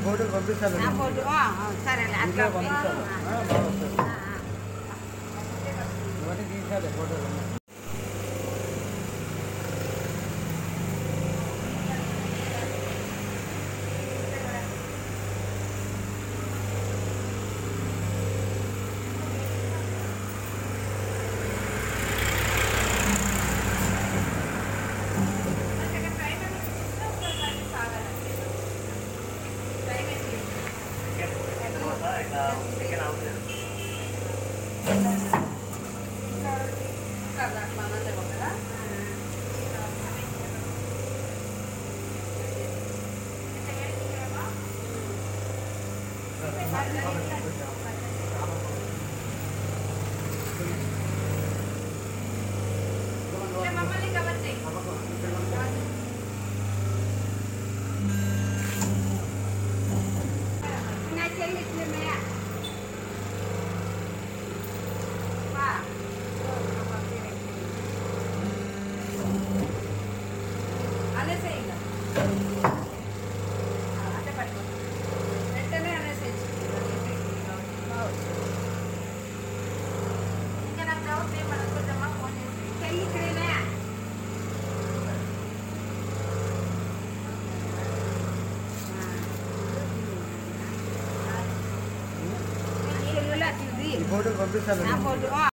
ఫోటోలు పంపిస్తాను ఆ ఫోటో ఆ, ఆ, సరేలే అట్లా ఇంట్లో పంపిస్తాను ఆ, ఆ, బాగా వస్తుంది ఆ, ఆ. ఇవన్నీ తీసాలి ఫోటోలు నా చెల్లి ఇట్లనే. వా. అనేసేయ్ ఇంకా. ఆ, అట్టే పట్టుకో. వెంటనే అనేసేయ్. ఇంకా నాకు డౌట్ ఏం అనుకుంటామా ఫోన్ చేసి చెల్లి ఇక్కడేనా ఈ ఫోటోలు పంపిస్తాను నా ఫోటో